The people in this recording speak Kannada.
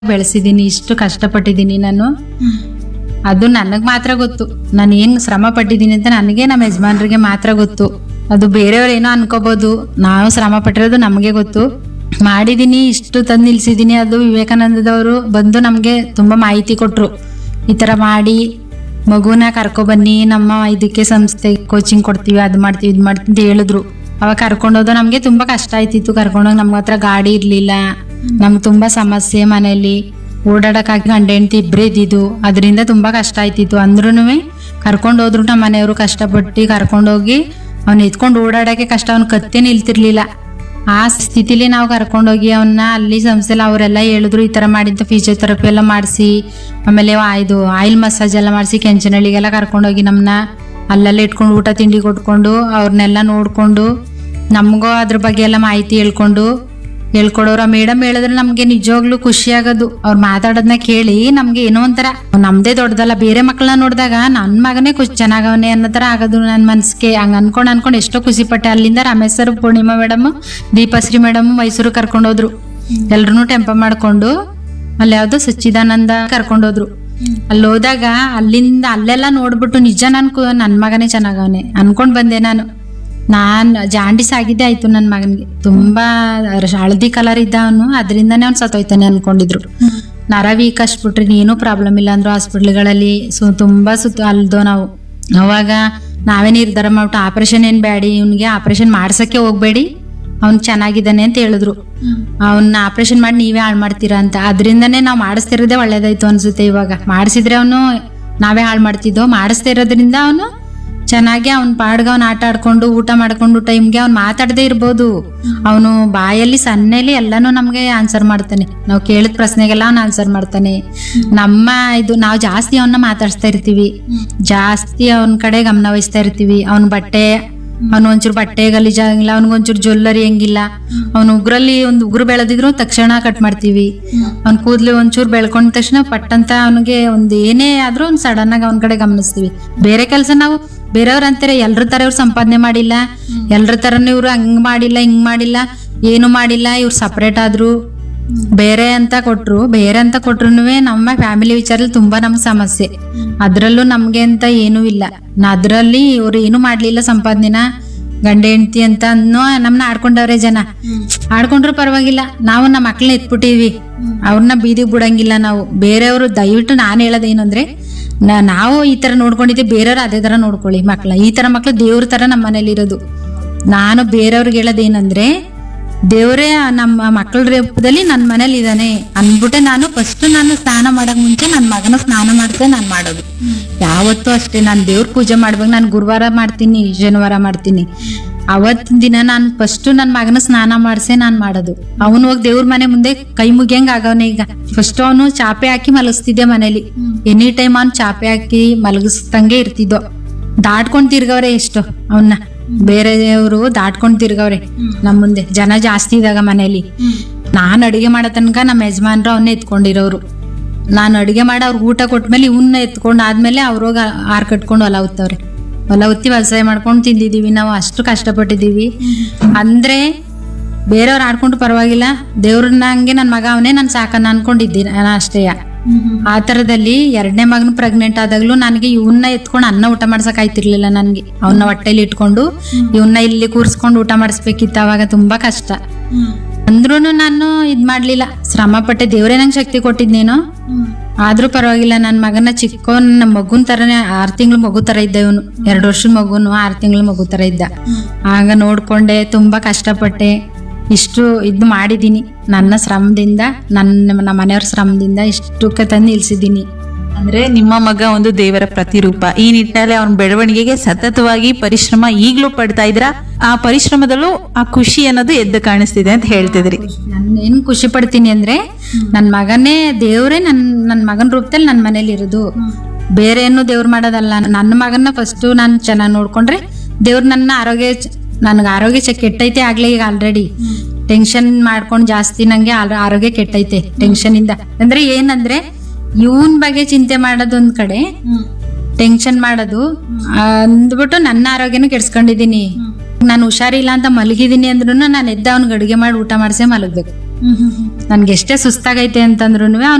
ಬೆಳೆಸಿದೀನಿ ಇಷ್ಟು ಕಷ್ಟಪಟ್ಟಿದ್ದೀನಿ ನಾನು ಅದು ನನಗ್ ಮಾತ್ರ ಗೊತ್ತು ನಾನು ಏನ್ ಶ್ರಮ ಪಟ್ಟಿದ್ದೀನಿ ಅಂತ ನನಗೆ ನಮ್ಮ ಯಜಮಾನ್ರಿಗೆ ಮಾತ್ರ ಗೊತ್ತು ಅದು ಬೇರೆಯವ್ರು ಏನೋ ಅನ್ಕೋಬಹುದು ನಾವು ಶ್ರಮ ಪಟ್ಟಿರೋದು ನಮಗೆ ಗೊತ್ತು ಮಾಡಿದೀನಿ ಇಷ್ಟು ತಂದು ನಿಲ್ಸಿದೀನಿ ಅದು ವಿವೇಕಾನಂದದವರು ಬಂದು ನಮಗೆ ತುಂಬಾ ಮಾಹಿತಿ ಕೊಟ್ರು ಈ ತರ ಮಾಡಿ ಮಗುನ ಕರ್ಕೊ ಬನ್ನಿ ನಮ್ಮ ಇದಕ್ಕೆ ಸಂಸ್ಥೆ ಕೋಚಿಂಗ್ ಕೊಡ್ತೀವಿ ಅದು ಮಾಡ್ತೀವಿ ಇದು ಮಾಡ್ತೀವಿ ಅಂತ ಹೇಳಿದ್ರು ಅವಾಗ ಕರ್ಕೊಂಡೋದು ನಮ್ಗೆ ತುಂಬಾ ಕಷ್ಟ ಆಯ್ತಿತ್ತು ಕರ್ಕೊಂಡೋಗಿ ನಮ್ಮ ಹತ್ರ ಗಾಡಿ ಇರ್ಲಿಲ್ಲ ನಮ್ಗೆ ತುಂಬಾ ಸಮಸ್ಯೆ ಮನೆಯಲ್ಲಿ ಓಡಾಡಕ್ಕಾಗಿ ಗಂಡ ಹೆಂಡತಿ ಇಬ್ಬರೇ ಇದ್ದಿದ್ದು ಅದರಿಂದ ತುಂಬಾ ಕಷ್ಟ ಆಯ್ತಿತ್ತು ಅಂದ್ರೂ ಕರ್ಕೊಂಡು ಹೋದ್ರು ನಮ್ಮ ಮನೆಯವರು ಕಷ್ಟಪಟ್ಟು ಕರ್ಕೊಂಡೋಗಿ ಅವ್ನ ಎತ್ಕೊಂಡು ಓಡಾಡಕ್ಕೆ ಕಷ್ಟ ಅವ್ನ ಕತ್ತೆ ನಿಲ್ತಿರ್ಲಿಲ್ಲ ಆ ಸ್ಥಿತಿಲಿ ನಾವು ಕರ್ಕೊಂಡೋಗಿ ಅವನ್ನ ಅಲ್ಲಿ ಸಂಸ್ಥೆಲಿ ಅವರೆಲ್ಲ ಹೇಳಿದ್ರು ಈ ತರ ಮಾಡಿದ್ದು ಫಿಸಿಯೋಥೆರಪಿ ಎಲ್ಲ ಮಾಡಿಸಿ ಆಮೇಲೆ ಆ ಇದು ಆಯಿಲ್ ಮಸಾಜ್ ಎಲ್ಲ ಮಾಡಿಸಿ ಕೆಂಚನಹಳ್ಳಿಗೆಲ್ಲ ಕರ್ಕೊಂಡೋಗಿ ನಮ್ಮನ್ನ ಅಲ್ಲೆಲ್ಲ ಇಟ್ಕೊಂಡು ಊಟ ತಿಂಡಿ ಕೊಟ್ಕೊಂಡು ಅವ್ರನ್ನೆಲ್ಲ ನೋಡ್ಕೊಂಡು ನಮಗೂ ಅದ್ರ ಬಗ್ಗೆ ಎಲ್ಲ ಮಾಹಿತಿ ಹೇಳ್ಕೊಂಡು ಹೇಳ್ಕೊಡೋರು ಆ ಮೇಡಮ್ ಹೇಳಿದ್ರೆ ನಮ್ಗೆ ನಿಜವಾಗ್ಲೂ ಖುಷಿ ಆಗೋದು ಅವ್ರು ಮಾತಾಡೋದನ್ನ ಕೇಳಿ ನಮ್ಗೆ ಏನೋ ಒಂಥರ ನಮ್ದೇ ದೊಡ್ಡದಲ್ಲ ಬೇರೆ ಮಕ್ಕಳನ್ನ ನೋಡಿದಾಗ ನನ್ನ ಮಗನೇ ಖುಷಿ ಚೆನ್ನಾಗವನೆ ಅನ್ನೋ ಥರ ಆಗೋದು ನನ್ನ ಮನ್ಸಿಗೆ ಹಂಗ ಅನ್ಕೊಂಡು ಅನ್ಕೊಂಡು ಎಷ್ಟೋ ಖುಷಿ ಪಟ್ಟೆ ಅಲ್ಲಿಂದ Ramesh sir Poornima madam Deepashree madam Mysuru ಕರ್ಕೊಂಡೋದ್ರು ಎಲ್ರು ಟೆಂಪ ಮಾಡ್ಕೊಂಡು ಅಲ್ಲಿ ಯಾವ್ದೋ ಸಚ್ಚಿದಾನಂದ ಕರ್ಕೊಂಡೋದ್ರು ಅಲ್ಲಿ ಹೋದಾಗ ಅಲ್ಲಿಂದ ಅಲ್ಲೆಲ್ಲ ನೋಡ್ಬಿಟ್ಟು ನಿಜ ನನ್ ಕು- ನನ್ ಮಗನೇ ಚೆನ್ನಾಗವನೆ ಅನ್ಕೊಂಡ್ ಬಂದೆ ನಾನು ನಾನ್ ಜಾಂಡಿಸ್ ಆಗಿದ್ದೆ ಆಯ್ತು ನನ್ನ ಮಗನ್ಗೆ ತುಂಬಾ ರ- ಹಳದಿ ಕಲರ್ ಇದ್ದ ಅವನು ಅದರಿಂದನೇ ಅವ್ನು ಸತ್ತೋಯ್ತಾನೆ ಅನ್ಕೊಂಡಿದ್ರು ನರ ವೀಕ್ ಅಷ್ಟ್ಬಿಟ್ರಿ ಏನೂ ಪ್ರಾಬ್ಲಮ್ ಇಲ್ಲ ಅಂದ್ರು ಹಾಸ್ಪಿಟ್ಲ್ಗಳಲ್ಲಿ ಸೊ ತುಂಬಾ ಸುತ್ತ ಅಲ್ದೋ ನಾವು ಅವಾಗ ನಾವೇ ನಿರ್ಧಾರ ಮಾಡ್ಬಿಟ್ಟು ಆಪರೇಷನ್ ಏನ್ ಬೇಡಿ ಇವ್ನಿಗೆ ಆಪರೇಷನ್ ಮಾಡ್ಸಕ್ಕೆ ಹೋಗ್ಬೇಡಿ ಅವ್ನ್ ಚೆನ್ನಾಗಿದ್ದಾನೆ ಅಂತ ಹೇಳಿದ್ರು ಅವನ್ನ ಆಪರೇಷನ್ ಮಾಡಿ ನೀವೇ ಹಾಳು ಮಾಡ್ತೀರಾ ಅಂತ ಅದರಿಂದನೇ ನಾವು ಮಾಡಿಸ್ತಿರೋದೇ ಒಳ್ಳೇದಾಯ್ತು ಅನ್ಸುತ್ತೆ ಇವಾಗ ಮಾಡಿಸಿದ್ರೆ ಅವನು ನಾವೇ ಹಾಳು ಮಾಡ್ತಿದ್ದೋ ಮಾಡಿಸ್ತಾ ಇರೋದ್ರಿಂದ ಅವನು ಚೆನ್ನಾಗಿ ಅವ್ನ ಪಾಡ್ಗ ಅವ್ನ ಆಟ ಆಡ್ಕೊಂಡು ಊಟ ಮಾಡ್ಕೊಂಡು ಟೈಮ್ಗೆ ಅವ್ನು ಮಾತಾಡದೇ ಇರ್ಬೋದು ಅವನು ಬಾಯಲ್ಲಿ ಸಣ್ಣಲಿ ಎಲ್ಲಾನು ನಮ್ಗೆ ಆನ್ಸರ್ ಮಾಡ್ತಾನೆ ನಾವು ಕೇಳಿದ ಪ್ರಶ್ನೆಗೆಲ್ಲ ಅವ್ನು ಆನ್ಸರ್ ಮಾಡ್ತಾನೆ ನಮ್ಮ ಇದು ನಾವು ಜಾಸ್ತಿ ಅವನ್ನ ಮಾತಾಡಿಸ್ತಾ ಇರ್ತೀವಿ ಜಾಸ್ತಿ ಅವನ ಕಡೆ ಗಮನ ವಹಿಸ್ತಾ ಇರ್ತೀವಿ ಅವನ ಬಟ್ಟೆ ಅವನು ಒಂಚೂರು ಬಟ್ಟೆ ಗಲೀಜಾಗಿಲ್ಲ ಅವ್ನಿಗೊಂಚೂರು ಜ್ಯುವೆಲ್ಲರಿ ಹೆಂಗಿಲ್ಲ ಅವ್ನು ಉಗ್ರಲ್ಲಿ ಒಂದು ಉಗುರು ಬೆಳೆದಿದ್ರು ತಕ್ಷಣ ಕಟ್ ಮಾಡ್ತೀವಿ ಅವ್ನ ಕೂದ್ಲು ಒಂಚೂರು ಬೆಳ್ಕೊಂಡ ತಕ್ಷಣ ಪಟ್ಟಂತ ಅವನಿಗೆ ಒಂದು ಏನೇ ಆದ್ರೂ ಒಂದು ಸಡನ್ ಆಗಿ ಅವನ ಕಡೆ ಗಮನಿಸ್ತೀವಿ ಬೇರೆ ಕೆಲಸ ನಾವು ಬೇರೆಯವ್ರ ಅಂತಾರೆ ಎಲ್ರ ತರ ಇವ್ರು ಸಂಪಾದನೆ ಮಾಡಿಲ್ಲ ಎಲ್ರ ತರನು ಇವ್ರು ಹಂಗ್ ಮಾಡಿಲ್ಲ ಹಿಂಗ್ ಮಾಡಿಲ್ಲ ಏನು ಮಾಡಿಲ್ಲ ಇವ್ರು ಸಪ್ರೇಟ್ ಆದ್ರು ಬೇರೆ ಅಂತ ಕೊಟ್ರು ಬೇರೆ ಅಂತ ಕೊಟ್ರು ನಮ್ಮ ಫ್ಯಾಮಿಲಿ ವಿಚಾರದಲ್ಲಿ ತುಂಬಾ ನಮ್ ಸಮಸ್ಯೆ ಅದ್ರಲ್ಲೂ ನಮ್ಗೆ ಅಂತ ಏನೂ ಇಲ್ಲ ನ- ಅದ್ರಲ್ಲಿ ಇವ್ರು ಏನು ಮಾಡ್ಲಿಲ್ಲ ಸಂಪಾದನೆನ ಗಂಡ ಹೆಂಡತಿ ಅಂತ ಅನ್ನೋ ನಮ್ನ ಆಡ್ಕೊಂಡವ್ರೆ ಜನ ಆಡ್ಕೊಂಡ್ರು ಪರವಾಗಿಲ್ಲ ನಾವು ನಮ್ಮ ಮಕ್ಳನ್ನ ಎತ್ಬಿಟ್ಟಿವಿ ಅವ್ರನ್ನ ಬೀದಿಗೆ ಬಿಡಂಗಿಲ್ಲ ನಾವು ಬೇರೆಯವರು ದಯವಿಟ್ಟು ನಾನು ಹೇಳೋದೇನು ಅಂದ್ರೆ ನಾ- ನಾವು ಈ ತರ ನೋಡ್ಕೊಂಡಿದ್ದೀವಿ ಬೇರೆಯವ್ರು ಅದೇ ತರ ನೋಡ್ಕೊಳ್ಳಿ ಮಕ್ಳ ಈ ತರ ಮಕ್ಳು ದೇವ್ರ ತರ ನಮ್ಮ ಮನೇಲಿ ಇರೋದು ನಾನು ಬೇರೆಯವ್ರಿಗೆ ಹೇಳೋದೇನಂದ್ರೆ ದೇವರೇ ನಮ್ಮ ಮಕ್ಕಳ ರೂಪದಲ್ಲಿ ನನ್ನ ಮನೇಲಿ ಇದ್ದಾನೆ ಅನ್ಬಿಟ್ಟೆ ನಾನು ಫಸ್ಟ್ ನಾನು ಸ್ನಾನ ಮಾಡಕ್ ಮುಂಚೆ ನನ್ನ ಮಗನ ಸ್ನಾನ ಮಾಡ್ತೆ ನಾನು ಮಾಡೋದು ಯಾವತ್ತೂ ಅಷ್ಟೇ ನಾನು ದೇವ್ರ ಪೂಜೆ ಮಾಡ್ಬೇಕು ನಾನು ಗುರುವಾರ ಮಾಡ್ತೀನಿ ಶನಿವಾರ ಮಾಡ್ತೀನಿ ಅವತ್ತಿನ ದಿನ ನಾನು ಫಸ್ಟ್ ನನ್ನ ಮಗನ ಸ್ನಾನ ಮಾಡ್ಸೆ ನಾನು ಮಾಡೋದು ಅವನು ಹೋಗಿ ದೇವ್ರ ಮನೆ ಮುಂದೆ ಕೈ ಮುಗಿಯಂಗ್ ಆಗವನೆ ಈಗ ಫಸ್ಟ್ ಅವನು ಚಾಪೆ ಹಾಕಿ ಮಲಗಿಸ್ತಿದ್ದೆ ಮನೇಲಿ ಎನಿ ಟೈಮ್ ಅವ್ನು ಚಾಪೆ ಹಾಕಿ ಮಲಗಿಸ್ತಂಗೆ ಇರ್ತಿದ್ದೋ ದಾಟ್ಕೊಂಡ್ ತಿರ್ಗವ್ರೆ ಎಷ್ಟು ಅವನ್ನ ಬೇರೆಯವರು ದಾಟ್ಕೊಂಡ್ ತಿರ್ಗವ್ರೆ ನಮ್ ಮುಂದೆ ಜನ ಜಾಸ್ತಿ ಇದ್ದಾಗ ಮನೇಲಿ ನಾನ್ ಅಡಿಗೆ ಮಾಡೋ ತನಕ ನಮ್ಮ ಯಜಮಾನ್ರು ಅವನ್ನ ಎತ್ಕೊಂಡಿರೋರು ನಾನು ಅಡಿಗೆ ಮಾಡಿ ಅವ್ರಿಗೆ ಊಟ ಕೊಟ್ಮೇಲೆ ಇವನ್ನ ಎತ್ಕೊಂಡು ಆದ್ಮೇಲೆ ಅವ್ರೋಗ ಆರ್ ಕಟ್ಕೊಂಡು ಹೊಲ ಉತ್ತವ್ರೆ ಹೊಲ ಉತ್ತಿ ವ್ಯವಸಾಯ ಮಾಡ್ಕೊಂಡು ತಿಂದಿದೀವಿ ನಾವು ಅಷ್ಟು ಕಷ್ಟಪಟ್ಟಿದೀವಿ ಅಂದ್ರೆ ಬೇರೆಯವ್ರು ಆಡ್ಕೊಂಡು ಪರವಾಗಿಲ್ಲ ದೇವ್ರನ್ನ ಹಂಗೆ ನನ್ನ ಮಗ ಅವನೇ ನಾನು ಸಾಕನ್ನ ಅನ್ಕೊಂಡಿದ್ದೀನಿ ನಾನು ಅಷ್ಟೇಯ ಆ ತರದಲ್ಲಿ ಎರಡನೇ ಮಗನ ಪ್ರೆಗ್ನೆಂಟ್ ಆದಾಗ್ಲೂ ನನಗೆ ಇವನ್ನ ಎತ್ಕೊಂಡು ಅನ್ನ ಊಟ ಮಾಡ್ಸಕ್ ಆಯ್ತಿರ್ಲಿಲ್ಲ ನನ್ಗೆ ಅವನ್ನ ಹೊಟ್ಟೆಲಿ ಇಟ್ಕೊಂಡು ಇವನ್ನ ಇಲ್ಲಿ ಕೂರ್ಸ್ಕೊಂಡು ಊಟ ಮಾಡಿಸ್ಬೇಕಿತ್ತು ಅವಾಗ ತುಂಬಾ ಕಷ್ಟ ಅಂದ್ರೂ ನಾನು ಇದ್ ಮಾಡ್ಲಿಲ್ಲ ಶ್ರಮ ಪಟ್ಟೆ ದೇವ್ರೇ ನಂಗೆ ಶಕ್ತಿ ಕೊಟ್ಟಿದ್ನೇನೋ ಆದ್ರೂ ಪರವಾಗಿಲ್ಲ ನನ್ನ ಮಗನ ಚಿಕ್ಕವನ್ ನಮ್ಮ ಮಗುನ್ ತರನೇ ಆರ್ ತಿಂಗಳು ಮಗು ತರ ಇದ್ದ ಇವನು ಎರಡು ವರ್ಷದ ಮಗುನು ಆರ್ ತಿಂಗಳ ಮಗು ತರ ಇದ್ದ ಆಗ ನೋಡ್ಕೊಂಡೆ ತುಂಬಾ ಕಷ್ಟಪಟ್ಟೆ ಇಷ್ಟು ಇದು ಮಾಡಿದೀನಿ ನನ್ನ ಶ್ರಮದಿಂದ ನನ್ನ ನಮ್ಮ ಮನೆಯವ್ರ ಶ್ರಮದಿಂದ ಇಷ್ಟಕ್ಕೆ ತಂದು ನಿಲ್ಸಿದ್ದೀನಿ ಅಂದ್ರೆ ನಿಮ್ಮ ಮಗ ಒಂದು ದೇವರ ಪ್ರತಿರೂಪ ಈ ನಿಟ್ಟಿನಲ್ಲಿ ಅವನ ಬೆಳವಣಿಗೆಗೆ ಸತತವಾಗಿ ಪರಿಶ್ರಮ ಈಗ್ಲೂ ಪಡ್ತಾ ಇದ್ರ ಆ ಪರಿಶ್ರಮದಲ್ಲೂ ಆ ಖುಷಿ ಅನ್ನೋದು ಎದ್ದು ಕಾಣಿಸ್ತಿದೆ ಅಂತ ಹೇಳ್ತಿದ್ರಿ ನಾನು ಏನ್ ಖುಷಿ ಪಡ್ತೀನಿ ಅಂದ್ರೆ ನನ್ನ ಮಗನೇ ದೇವ್ರೇ ನನ್ ನನ್ನ ಮಗನ ರೂಪದಲ್ಲಿ ನನ್ನ ಮನೇಲಿ ಇರೋದು ಬೇರೆ ಏನು ದೇವ್ರು ಮಾಡೋದಲ್ಲ ನನ್ನ ಮಗನ ಫಸ್ಟ್ ನಾನು ಚೆನ್ನಾಗಿ ನೋಡ್ಕೊಂಡ್ರೆ ದೇವ್ರು ನನ್ನ ಆರೋಗ್ಯ ನನಗೆ ಆರೋಗ್ಯ ಚೆ- ಕೆಟ್ಟೈತೆ ಆಗ್ಲೇ ಈಗ ಆಲ್ರೆಡಿ ಟೆನ್ಷನ್ ಮಾಡ್ಕೊಂಡು ಜಾಸ್ತಿ ನಂಗೆ ಆಲ್- ಆರೋಗ್ಯ ಕೆಟ್ಟೈತೆ ಟೆನ್ಷನ್ ಇಂದ ಅಂದ್ರೆ ಏನಂದ್ರೆ ಇವನ್ ಬಗ್ಗೆ ಚಿಂತೆ ಮಾಡೋದೊಂದ್ ಕಡೆ ಟೆನ್ಷನ್ ಮಾಡೋದು ಅಂದ್ಬಿಟ್ಟು ನನ್ನ ಆರೋಗ್ಯನೂ ಕೆಡ್ಸ್ಕೊಂಡಿದೀನಿ ನಾನು ಹುಷಾರಿಲ್ಲ ಅಂತ ಮಲಗಿದೀನಿ ಅಂದ್ರೂ ನಾನು ಎದ್ದ ಅವ್ನಿಗೆ ಅಡುಗೆ ಮಾಡಿ ಊಟ ಮಾಡಿಸೇ ಮಲಗ್ಬೇಕು ನನ್ಗೆ ಎಷ್ಟೇ ಸುಸ್ತಾಗೈತೆ ಅಂತಂದ್ರು